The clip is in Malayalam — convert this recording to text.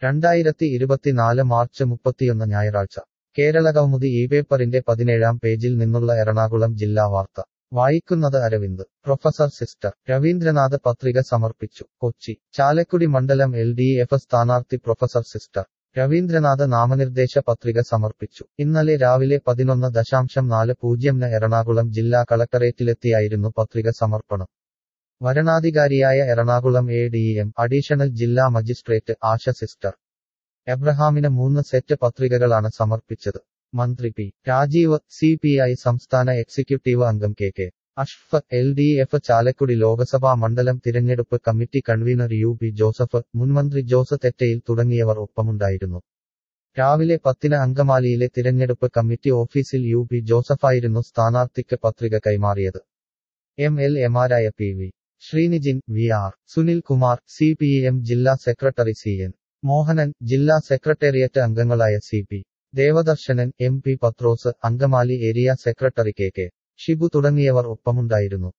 രണ്ടായിരത്തി ഇരുപത്തിനാല് മാർച്ച് മുപ്പത്തിയൊന്ന് ഞായറാഴ്ച കേരള കൗമുദി ഈ പേപ്പറിന്റെ പതിനേഴാം പേജിൽ നിന്നുള്ള എറണാകുളം ജില്ലാ വാർത്ത വായിക്കുന്നത് അരവിന്ദ് പ്രൊഫസർ സിസ്റ്റർ രവീന്ദ്രനാഥ് പത്രിക സമർപ്പിച്ചു കൊച്ചി ചാലക്കുടി മണ്ഡലം എൽ ഡി എഫ് സ്ഥാനാർത്ഥി പ്രൊഫസർ സിസ്റ്റർ രവീന്ദ്രനാഥ് നാമനിർദ്ദേശ പത്രിക സമർപ്പിച്ചു ഇന്നലെ രാവിലെ പതിനൊന്ന് ദശാംശം നാല് പൂജ്യംന് എറണാകുളം ജില്ലാ കളക്ടറേറ്റിലെത്തിയായിരുന്നു പത്രിക സമർപ്പണം വരണാധികാരിയായ Ernakulam A D M additional ജില്ലാ മജിസ്ട്രേറ്റ് ആശ സിസ്റ്റർ എബ്രഹാമിന് മൂന്ന് സെറ്റ് പത്രികകളാണ് സമർപ്പിച്ചത് മന്ത്രി P Rajeev C P I സംസ്ഥാന എക്സിക്യൂട്ടീവ് അംഗം കെ കെ അഷ്ഫ് L D F Chalakudy Loksabha മണ്ഡലം തിരഞ്ഞെടുപ്പ് committee convener U P Joseph മുൻമന്ത്രി ജോസ് തെറ്റയിൽ തുടങ്ങിയവർ ഒപ്പമുണ്ടായിരുന്നു രാവിലെ പത്തിന് അങ്കമാലിയിലെ തിരഞ്ഞെടുപ്പ് കമ്മിറ്റി ഓഫീസിൽ യു പി ജോസഫായിരുന്നു സ്ഥാനാർത്ഥിക്ക് പത്രിക കൈമാറിയത് എം എൽ എമാരായ P V Sreenijin V R Sunil Kumar C P M ജില്ലാ സെക്രട്ടറി സി എൻ മോഹനൻ ജില്ലാ സെക്രട്ടേറിയറ്റ് അംഗങ്ങളായ C P Devadarsanan M P Pathrose Angamaly area secretary K K Shibu തുടങ്ങിയവർ ഒപ്പമുണ്ടായിരുന്നു